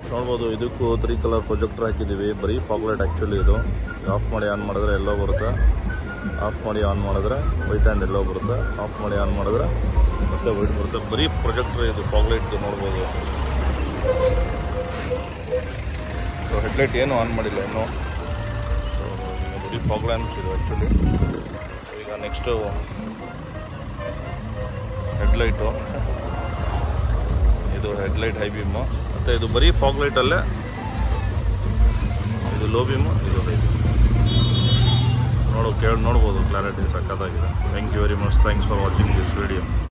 ನೋಡ್ಬೋದು ಇದಕ್ಕೂ three colour projector ಹಾಕಿದ್ದೀವಿ ಬರೀ ಫಾಗ್ಲೈಟ್ ಆ್ಯಕ್ಚುಲಿ ಇದು ಆಫ್ ಮಾಡಿ ಆನ್ ಮಾಡಿದ್ರೆ ಎಲ್ಲೋ ಬರುತ್ತೆ ಆಫ್ ಮಾಡಿ ಆನ್ ಮಾಡಿದ್ರೆ ವೈಟ್ ಆ್ಯಂಡ್ ಎಲ್ಲೋ ಬರುತ್ತೆ ಆಫ್ ಮಾಡಿ ಆನ್ ಮಾಡಿದ್ರೆ ಮತ್ತೆ ವೈಟ್ ಬರುತ್ತೆ ಬರೀ ಪ್ರೊಜೆಕ್ಟರ್ ಇದು ಫಾಗ್ಲೈಟ್ದು ನೋಡ್ಬೋದು ಸೊ ಹೆಡ್ಲೈಟ್ ಏನು ಆನ್ ಮಾಡಿಲ್ಲ ಇನ್ನು ಸೊ ಈಗ ಬರೀ ಫಾಗ್ ಲ್ಯಾಂಪ್ಸ್ ಇದು ಆ್ಯಕ್ಚುಲಿ ಸೊ ಈಗ ನೆಕ್ಸ್ಟು ಹೆಡ್ಲೈಟು ಇದು ಹೆಡ್ಲೈಟ್ ಹೈ ಬೀಮು ಮತ್ತು ಇದು ಬರೀ ಫಾಗ್ ಲೈಟಲ್ಲೇ ಇದು ಲೋ ಬೀಮು ಇದು ಹೈ ಬೀಮ್ ನೋಡೋ ಕೇಳಿ ನೋಡ್ಬೋದು ಕ್ಲಾರಿಟಿ ಸಕ್ಕತ್ತಾಗಿದೆ thank you very much thanks for watching this video